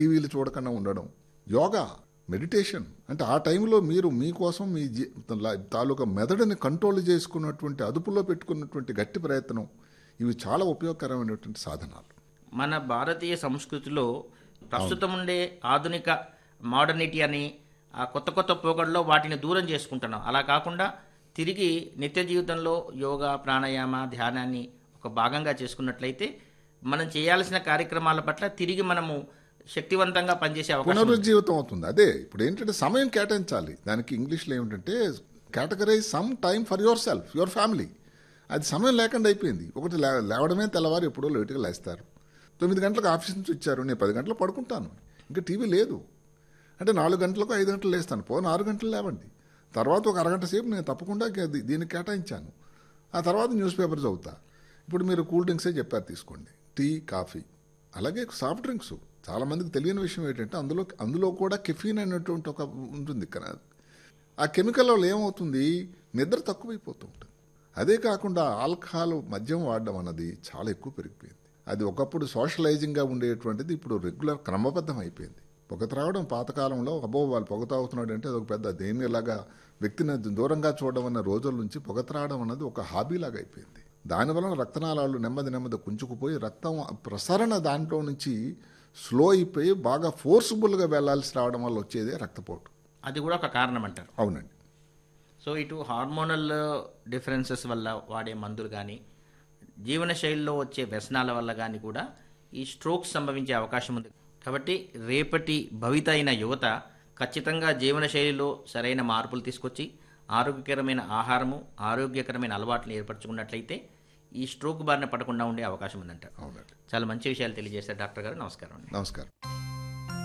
టీవీలు చూడకుండా ఉండడం యోగా మెడిటేషన్ అంటే ఆ టైంలో మీరు మీకోసం మీ జీ- లా- తాలూకా మెదడుని కంట్రోల్ చేసుకున్నటువంటి అదుపులో పెట్టుకున్నటువంటి గట్టి ప్రయత్నం ఇవి చాలా ఉపయోగకరమైనటువంటి సాధనాలు మన భారతీయ సంస్కృతిలో ప్రస్తుతం ఉండే ఆధునిక మోడర్నిటీ అని ఆ కొత్త కొత్త పోకడలో వాటిని దూరం చేసుకుంటున్నాం అలా కాకుండా తిరిగి నిత్య జీవితంలో యోగా ప్రాణాయామ ధ్యానాన్ని ఒక భాగంగా చేసుకున్నట్లయితే మనం చేయాల్సిన కార్యక్రమాల పట్ల తిరిగి మనము శక్తివంతంగా పనిచేసే అవకాశం ఉంది. పునరుజ్జీవితం అవుతుంది అదే ఇప్పుడు ఏంటంటే సమయం కేటాయించాలి దానికి ఇంగ్లీష్లో ఏమిటంటే categorize some time for yourself your family అది సమయం లేకుండా అయిపోయింది ఒకటి లే- లేవడమే తెల్లవారు ఎప్పుడో లేటుగా లేస్తారు తొమ్మిది గంటలకు ఆఫీస్ నుంచి వచ్చారు నేను పది గంటలకు పడుకుంటాను ఇంకా టీవీ లేదు అంటే నాలుగు గంటలకు ఐదు గంటలు లేస్తాను పోను ఆరు గంటలు లేవండి తర్వాత ఒక అరగంట సేపు నేను తప్పకుండా కే- దీ- దీనికి కేటాయించాను ఆ తర్వాత న్యూస్ పేపర్ చదువుతా ఇప్పుడు మీరు కూల్ డ్రింక్సే చెప్పారు తీసుకోండి టీ కాఫీ అలాగే సాఫ్ట్ డ్రింక్స్ చాలా మందికి తెలియని విషయం ఏంటంటే అందులో అందులో కూడా కెఫీన్ అనేటువంటి ఒక ఉంటుంది కదా ఆ కెమికల్ వల్ల ఏమవుతుంది నిద్ర తక్కువైపోతూ ఉంటుంది అదే కాకుండా ఆల్కహాల్ మద్యం వాడడం అన్నది చాలా ఎక్కువ పెరిగిపోయింది అది ఒకప్పుడు సోషలైజింగ్గా ఉండేటువంటిది ఇప్పుడు రెగ్యులర్ క్రమబద్ధం అయిపోయింది పొగ త్రాగడం పాతకాలంలో అబ్బో వాళ్ళు పొగ తాగుతున్నాడు అంటే అదొక పెద్ద దేనిలాగా వ్యక్తిని దూరంగా చూడడం అన్న రోజుల నుంచి పొగ త్రాగడం అన్నది ఒక హాబీలాగా అయిపోయింది దానివలన రక్తనాళాలు నెమ్మది నెమ్మది కుంచుకుపోయి రక్తం ప్రసరణ దాంట్లో నుంచి స్లో అయిపోయి బాగా ఫోర్స్ఫుల్గా వెళ్లాల్సి రావడం వల్ల వచ్చేదే రక్తపోటు అది కూడా ఒక కారణం అంటారు అవునండి సో ఇటు హార్మోనల్ డిఫరెన్సెస్ వల్ల వాడే మందులు కానీ జీవనశైలిలో వచ్చే వ్యసనాల వల్ల కానీ కూడా ఈ స్ట్రోక్స్ సంభవించే అవకాశం ఉంది కాబట్టి రేపటి భవిత అయిన యువత ఖచ్చితంగా జీవనశైలిలో సరైన మార్పులు తీసుకొచ్చి ఆరోగ్యకరమైన ఆహారము ఆరోగ్యకరమైన అలవాట్లు ఏర్పరచుకున్నట్లయితే ఈ స్ట్రోక్ బారిన పడకుండా ఉండే అవకాశం ఉందంట అవునండి చాలా మంచి విషయాలు తెలియజేశారు డాక్టర్ గారు నమస్కారం అండి నమస్కారం